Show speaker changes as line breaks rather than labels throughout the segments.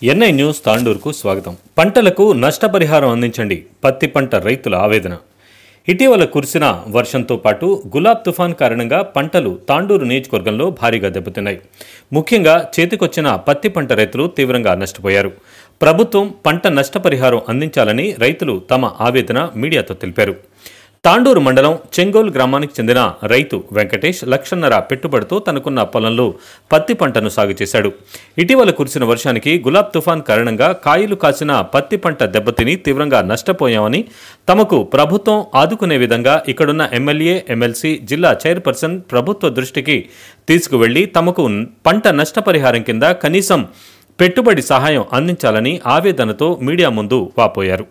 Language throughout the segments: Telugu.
ఎన్ఐ న్యూస్ తాండూరుకు స్వాగతం పంటలకు నష్టపరిహారం అందించండి పత్తి పంట రైతుల ఆవేదన ఇటీవల కురిసిన వర్షంతో పాటు గులాబ్ తుఫాన్ కారణంగా పంటలు తాండూరు నియోజకవర్గంలో భారీగా దెబ్బతిన్నాయి ముఖ్యంగా చేతికొచ్చిన పత్తి పంట రైతులు తీవ్రంగా నష్టపోయారు ప్రభుత్వం పంట నష్టపరిహారం అందించాలని రైతులు తమ ఆవేదన మీడియాతో తెలిపారు తాండూరు మండలం చెంగోల్ గ్రామానికి చెందిన రైతు వెంకటేష్ లక్షన్నర పెట్టుబడితో తనకున్న పొలంలో పత్తి పంటను సాగు చేశాడు ఇటీవల కురిసిన వర్షానికి గులాబ్ తుఫాన్ కారణంగా కాయలు కాసిన పత్తి పంట దెబ్బతిని తీవ్రంగా నష్టపోయామని తమకు ప్రభుత్వం ఆదుకునే విధంగా ఇక్కడున్న ఎమ్మెల్యే ఎమ్మెల్సీ జిల్లా చైర్పర్సన్ ప్రభుత్వ దృష్టికి తీసుకువెళ్లి తమకు పంట నష్టపరిహారం కింద కనీసం పెట్టుబడి సహాయం అందించాలని ఆవేదనతో మీడియా ముందు వాపోయారు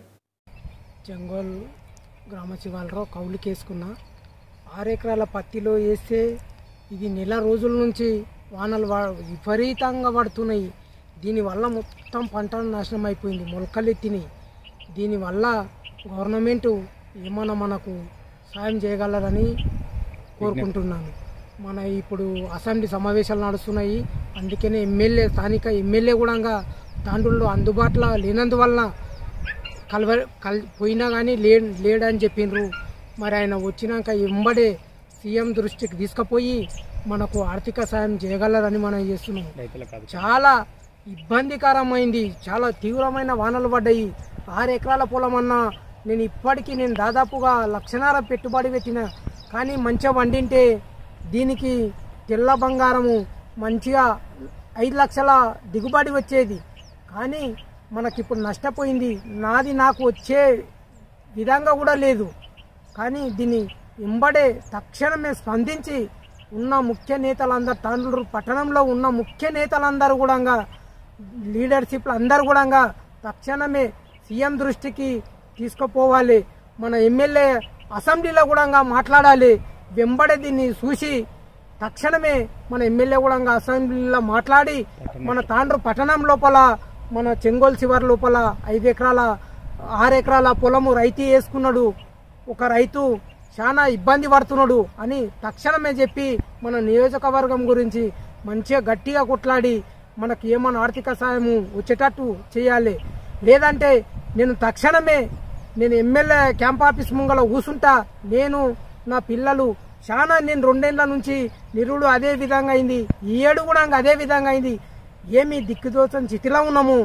జంగోల్ గ్రామ శివాలరావు కౌలుకి వేసుకున్న ఆరు ఎకరాల పత్తిలో వేస్తే ఇది నెల రోజుల నుంచి వానలు వా- విపరీతంగా పడుతున్నాయి దీనివల్ల మొత్తం పంట నాశనం అయిపోయింది మొలకలెత్తినాయి దీనివల్ల గవర్నమెంట్ ఏమన్నా మనకు సాయం చేయగలరని కోరుకుంటున్నాను మన ఇప్పుడు అసెంబ్లీ సమావేశాలు నడుస్తున్నాయి అందుకనే ఎమ్మెల్యే స్థానిక ఎమ్మెల్యే కూడా దాంట్లో అందుబాటులో లేనందువలన కలవ కల్ పోయినా కానీ లే లేడని చెప్పిండ్రు మరి ఆయన వచ్చినాక ఎంబడే సీఎం దృష్టికి తీసుకుపోయి మనకు ఆర్థిక సాయం చేయగలరని మనం చేస్తున్నాం చాలా ఇబ్బందికరమైంది చాలా తీవ్రమైన వానలు పడ్డాయి ఆరు ఎకరాల పొలం అన్నా నేను ఇప్పటికీ నేను దాదాపుగా లక్షణాల పెట్టుబడి పెట్టిన కానీ మంచిగా వండింటే దీనికి తెల్ల బంగారము మంచిగా ఐదు లక్షల దిగుబడి వచ్చేది కానీ మనకిప్పుడు నష్టపోయింది నాది నాకు వచ్చే విధంగా కూడా లేదు కానీ దీన్ని ఎంబడే తక్షణమే స్పందించి ఉన్న ముఖ్య నేతలందరూ తాండూరు పట్టణంలో ఉన్న ముఖ్య నేతలందరూ కూడా లీడర్షిప్లు అందరూ కూడా తక్షణమే సీఎం దృష్టికి తీసుకుపోవాలి మన ఎమ్మెల్యే అసెంబ్లీలో కూడా మాట్లాడాలి వెంబడే దీన్ని చూసి తక్షణమే మన ఎమ్మెల్యే కూడా అసెంబ్లీలో మాట్లాడి మన తాండ్రు పట్టణం లోపల మన చెంగోల్ శివారు లోపల ఐదు ఎకరాల ఆరు ఎకరాల పొలము రైతు వేసుకున్నాడు ఒక రైతు చాలా ఇబ్బంది పడుతున్నాడు అని తక్షణమే చెప్పి మన నియోజకవర్గం గురించి మంచిగా గట్టిగా కొట్లాడి మనకి ఏమైనా ఆర్థిక సాయము వచ్చేటట్టు చేయాలి లేదంటే నేను తక్షణమే నేను ఎమ్మెల్యే క్యాంప్ ఆఫీస్ ముంగల కూసుంటా నేను నా పిల్లలు చాలా నేను రెండేళ్ల నుంచి నిరుడు అదే విధంగా అయింది ఈ ఏడు కూడా అదే విధంగా అయింది ఏమి దిక్కుదోచని స్థితిలో ఉన్నాము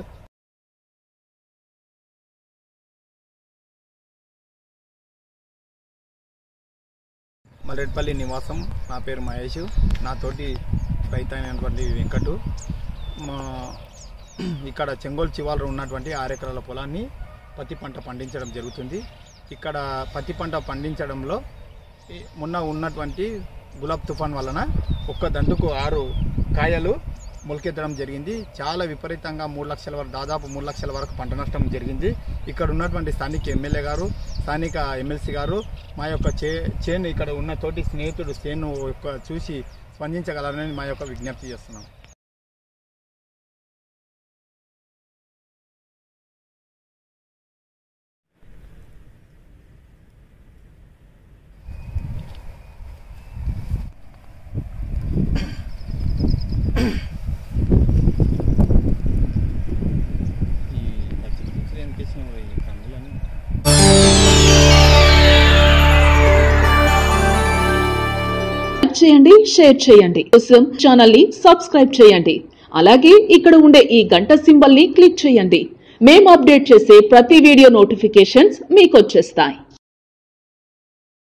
మల్లెడ్పల్లి నివాసం నా పేరు మహేష్ నాతోటి రైతు అయినటువంటి వెంకటు మా ఇక్కడ చెంగోల్ చివాలలో ఉన్నటువంటి ఆరు ఎకరాల పొలాన్ని పత్తి పంట పండించడం జరుగుతుంది ఇక్కడ పత్తి పంట పండించడంలో ఈ మొన్న ఉన్నటువంటి గులాబ్ తుఫాన్ వలన ఒక్క దండుకు ఆరు కాయలు మొలకెత్తడం జరిగింది చాలా విపరీతంగా మూడు లక్షల వరకు దాదాపు మూడు లక్షల వరకు పంట నష్టం జరిగింది ఇక్కడ ఉన్నటువంటి స్థానిక ఎమ్మెల్యే గారు స్థానిక ఎమ్మెల్సీ గారు మా యొక్క చే చేను ఇక్కడ ఉన్న తోటి స్నేహితుడు చేను యొక్క చూసి స్పందించగలరని మా యొక్క విజ్ఞప్తి చేస్తున్నాం ఈ కందులని
లైక్ చేయండి షేర్ చేయండి కోసం ఛానల్ ని సబ్స్క్రైబ్ చేయండి అలాగే ఇక్కడ ఉండే ఈ గంట సింబల్ ని క్లిక్ చేయండి మేము అప్డేట్ చేసే ప్రతి వీడియో నోటిఫికేషన్స్ మీకు వచ్చేస్తాయి